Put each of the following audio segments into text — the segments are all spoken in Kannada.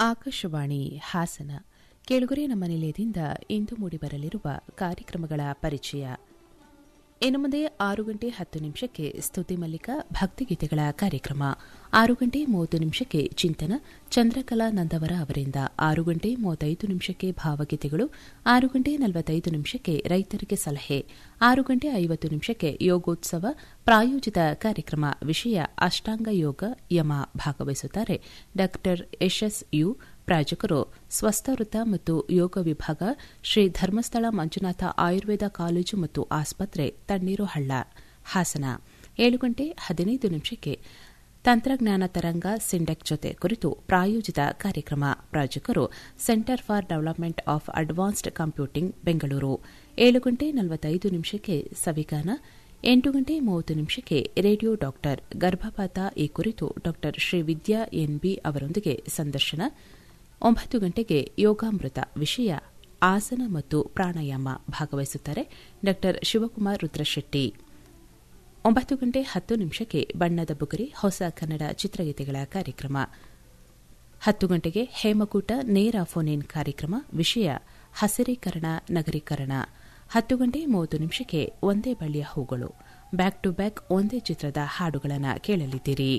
ಆಕಾಶವಾಣಿ ಹಾಸನ ಕೇಳುಗರೆ ನಮ್ಮ ನಿಲಯದಿಂದ ಇಂದು ಮೂಡಿಬರಲಿರುವ ಕಾರ್ಯಕ್ರಮಗಳ ಪರಿಚಯ ಇನ್ನು ಮುಂದೆ ಆರು ಗಂಟೆ ಹತ್ತು ನಿಮಿಷಕ್ಕೆ ಸ್ತುತಿ ಮಲ್ಲಿಕ ಭಕ್ತಿಗೀತೆಗಳ ಕಾರ್ಯಕ್ರಮ ಆರು ಗಂಟೆ ಮೂವತ್ತು ನಿಮಿಷಕ್ಕೆ ಚಿಂತನ ಚಂದ್ರಕಲಾ ನಂದವರ ಅವರಿಂದ ಆರು ಗಂಟೆ ಮೂವತ್ತೈದು ನಿಮಿಷಕ್ಕೆ ಭಾವಗೀತೆಗಳು ಆರು ಗಂಟೆ ನಲವತ್ತೈದು ನಿಮಿಷಕ್ಕೆ ರೈತರಿಗೆ ಸಲಹೆ ಆರು ಗಂಟೆ ಐವತ್ತು ನಿಮಿಷಕ್ಕೆ ಯೋಗೋತ್ಸವ ಪ್ರಾಯೋಜಿತ ಕಾರ್ಯಕ್ರಮ ವಿಷಯ ಅಷ್ಟಾಂಗ ಯೋಗ ಯಮ ಭಾಗವಹಿಸುತ್ತಾರೆ ಡಾ ಯಶಸ್ ಯು ಪ್ರಾಯೋಜಕರು ಸ್ವಸ್ಥವೃತ್ತ ಮತ್ತು ಯೋಗ ವಿಭಾಗ ಶ್ರೀ ಧರ್ಮಸ್ಥಳ ಮಂಜುನಾಥ ಆಯುರ್ವೇದ ಕಾಲೇಜು ಮತ್ತು ಆಸ್ಪತ್ರೆ ತಣ್ಣೀರು ಹಳ್ಳ ಹಾಸನ ಏಳು ಗಂಟೆ ಹದಿನೈದು ನಿಮಿಷಕ್ಕೆ ತಂತ್ರಜ್ಞಾನ ತರಂಗ ಸಿಂಡೆಕ್ ಜೊತೆ ಕುರಿತು ಪ್ರಾಯೋಜಿತ ಕಾರ್ಯಕ್ರಮ ಪ್ರಾಯೋಜಕರು centre for development of advanced computing Bengaluru ಏಳು ಗಂಟೆ ನಲವತ್ತೈದು ನಿಮಿಷಕ್ಕೆ ಸವಿಗಾನ ಎಂಟು ಗಂಟೆ ಮೂವತ್ತು ನಿಮಿಷಕ್ಕೆ ರೇಡಿಯೋ ಡಾಕ್ಟರ್ ಗರ್ಭಪಾತ ಈ ಕುರಿತು ಡಾಕ್ಟರ್ ಶ್ರೀ ವಿದ್ಯಾ ಎನ್ಬಿ ಅವರೊಂದಿಗೆ ಸಂದರ್ಶನ ಒಂಬತ್ತು ಗಂಟೆಗೆ ಯೋಗಾಮೃತ ವಿಷಯ ಆಸನ ಮತ್ತು ಪ್ರಾಣಾಯಾಮ ಭಾಗವಹಿಸುತ್ತಾರೆ ಡಾ ಶಿವಕುಮಾರ್ ರುದ್ರಶೆಟ್ಟಿ ಒಂಬತ್ತು ಗಂಟೆ ಹತ್ತು ನಿಮಿಷಕ್ಕೆ ಬಣ್ಣದ ಬುಗುರಿ ಹೊಸ ಕನ್ನಡ ಚಿತ್ರಗೀತೆಗಳ ಕಾರ್ಯಕ್ರಮ ಹತ್ತು ಗಂಟೆಗೆ ಹೇಮಕೂಟ ನೇರ ಫೋನ್ ಇನ್ ಕಾರ್ಯಕ್ರಮ ವಿಷಯ ಹಸಿರೀಕರಣ ನಗರೀಕರಣ ಹತ್ತು ಗಂಟೆ ಮೂವತ್ತು ನಿಮಿಷಕ್ಕೆ ಒಂದೇ ಬಳ್ಳಿಯ ಹೂಗಳು ಬ್ಯಾಕ್ ಟು ಬ್ಯಾಕ್ ಒಂದೇ ಚಿತ್ರದ ಹಾಡುಗಳನ್ನು ಕೇಳಲಿದ್ದೀರಿ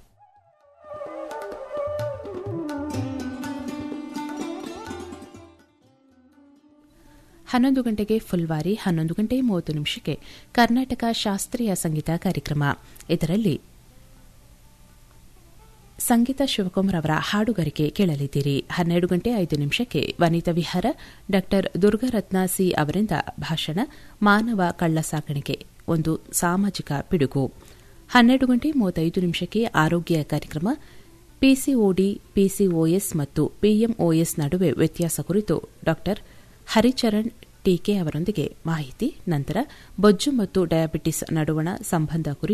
ಹನ್ನೊಂದು ಗಂಟೆಗೆ ಫುಲ್ವಾರಿ ಹನ್ನೊಂದು ಗಂಟೆ ಮೂವತ್ತು ನಿಮಿಷಕ್ಕೆ ಕರ್ನಾಟಕ ಶಾಸ್ತ್ರೀಯ ಸಂಗೀತ ಕಾರ್ಯಕ್ರಮ ಇದರಲ್ಲಿ ಸಂಗೀತ ಶಿವಕುಮಾರ್ ಅವರ ಹಾಡುಗಾರಿಕೆ ಕೇಳಲಿದ್ದೀರಿ ಹನ್ನೆರಡು ಗಂಟೆ ಐದು ನಿಮಿಷಕ್ಕೆ ವನಿತಾ ವಿಹಾರ ಡಾ ದುರ್ಗಾರತ್ನ ಸಿ ಅವರಿಂದ ಭಾಷಣ ಮಾನವ ಕಳ್ಳ ಸಾಕಾಣಿಕೆ ಒಂದು ಸಾಮಾಜಿಕ ಪಿಡುಗು ಹನ್ನೆರಡು ಗಂಟೆ ಮೂವತ್ತೈದು ನಿಮಿಷಕ್ಕೆ ಆರೋಗ್ಯ ಕಾರ್ಯಕ್ರಮ ಪಿಸಿಒಡಿ ಪಿಸಿಒಎಸ್ ಮತ್ತು ಪಿಎಂಒಎಸ್ ನಡುವೆ ವ್ಯತ್ಯಾಸ ಕುರಿತು ಡಾ ಹರಿಚರಣ್ ಟೀಕೆ ಅವರೊಂದಿಗೆ ಮಾಹಿತಿ ನಂತರ ಬೊಜ್ಜು ಮತ್ತು ಡಯಾಬಿಟಿಸ್ ನಡುವಣ ಸಂಬಂಧ ಕುರಿತು